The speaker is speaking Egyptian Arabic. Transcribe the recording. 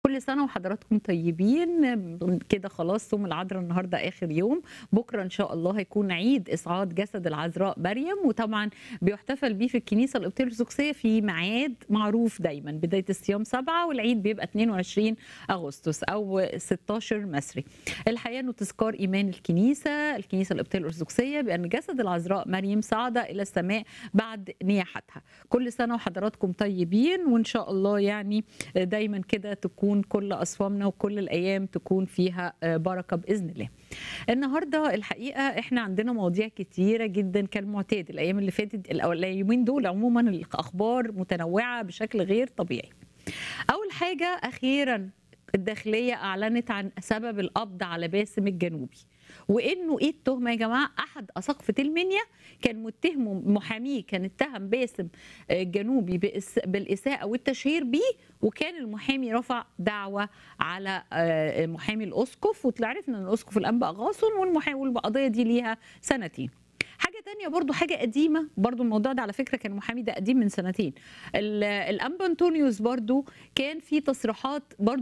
كل سنة وحضراتكم طيبين كده خلاص صوم العذراء النهارده آخر يوم بكرة إن شاء الله هيكون عيد إصعاد جسد العذراء مريم وطبعا بيحتفل بيه في الكنيسة القبطية الأرثوذكسية في ميعاد معروف دايما بداية الصيام سبعة والعيد بيبقى 22 أغسطس أو 16 مصري الحقيقة إنه تذكار إيمان الكنيسة الكنيسة القبطية الأرثوذكسية بأن جسد العذراء مريم صعد إلى السماء بعد نياحتها كل سنة وحضراتكم طيبين وإن شاء الله يعني دايما كده تكون كل أصوامنا وكل الأيام تكون فيها بركة بإذن الله النهارده الحقيقه احنا عندنا مواضيع كتيره جدا كالمعتاد الايام اللي فاتت اليومين دول عموما الاخبار متنوعه بشكل غير طبيعي اول حاجه اخيرا الداخليه اعلنت عن سبب القبض على باسم الجنوبي وانه ايه التهمه يا جماعه احد اساقفه المنيا كان متهم محاميه كان اتهم باسم الجنوبي بالاساءه والتشهير بيه وكان المحامي رفع دعوه على محامي الاسقف وطلع عرفنا ان الاسقف الانبا غاصن والقضيه دي ليها سنتين حاجه تانية برضو حاجه قديمه برضو الموضوع ده على فكره كان المحامي ده قديم من سنتين الانبا انطونيوس برضو كان في تصريحات برضو